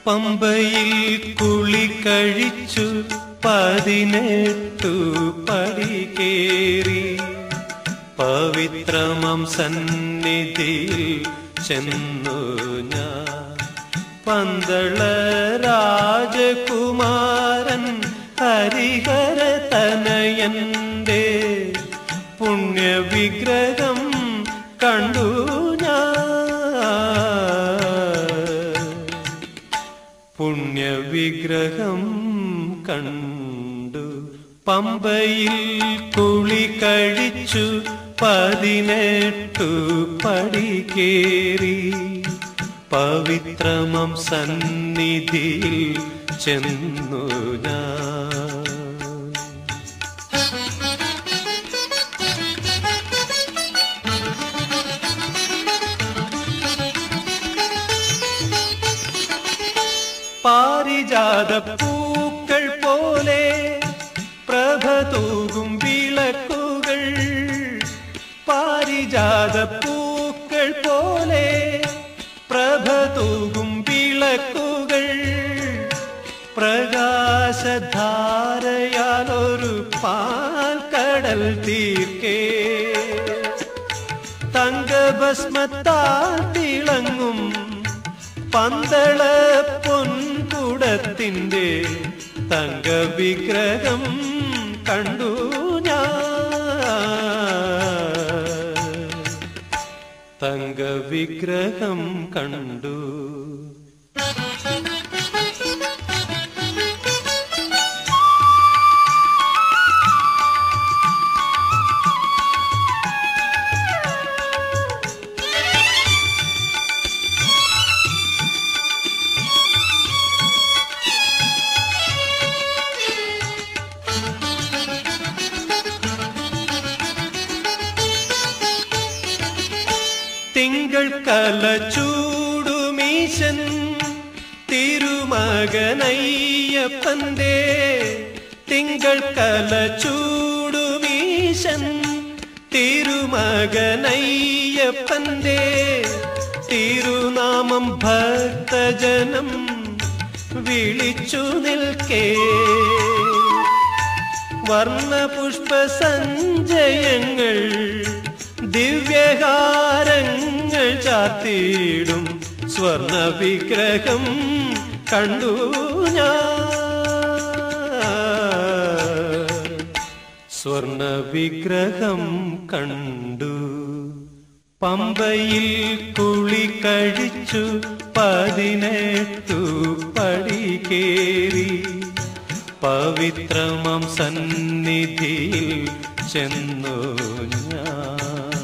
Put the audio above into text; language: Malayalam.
പമ്പയിൽ കുളി കഴിച്ചു പതിനെട്ടു പടി കേറി പവിത്രമം സന്നിധിയിൽ ചെന്നു ഞാൻ പന്തള രാജകുമാരൻ ഹരിഹര തനയന്റെ പുണ്യവിഗ്രഹം കണ്ടു ഞാൻ പുണ്യവിഗ്രഹം കണ്ടു പമ്പയിൽ കുളി കഴിച്ചു പതിനെട്ടു പടി കേറി പവിത്രമം സന്നിധിയിൽ ചെന്നു ഞാൻ പാരിജാത പൂക്കൾ പോലെ പ്രഭ തൂകും വിളക്കുകൾ പാരിജാത പൂക്കൾ പോലെ പ്രഭ തൂകും വിളക്കുകൾ പ്രകാശധാരയാലൊരു പാൽക്കടൽ തീർക്കേ തങ്കഭസ്മത്താൽ തിളങ്ങും പന്തള പൊൻകുടത്തിന്റെ തങ്കവിഗ്രഹം കണ്ടു ഞാൻ തങ്കവിഗ്രഹം കണ്ടു തിങ്കൾ കല ചൂടുമീശൻ തിരുമകനയ്യപ്പന്റെ തിങ്കൾ കല ചൂടുമീശൻ തിരുമകനയ്യപ്പന്റെ തിരുനാമം ഭക്തജനം വിളിച്ചു നിൽക്കേ വർണ്ണപുഷ്പ സഞ്ചയങ്ങൾ ദിവ്യഹാരങ്ങൾ ചാത്തിയിടും സ്വർണ വിഗ്രഹം കണ്ടു ഞാൻ സ്വർണ വിഗ്രഹം കണ്ടു പമ്പയിൽ കുളി കഴിച്ചു പതിനെട്ടു പടി കേറി പവിത്രമം സന്നിധിയിൽ ചെന്നു ഞാൻ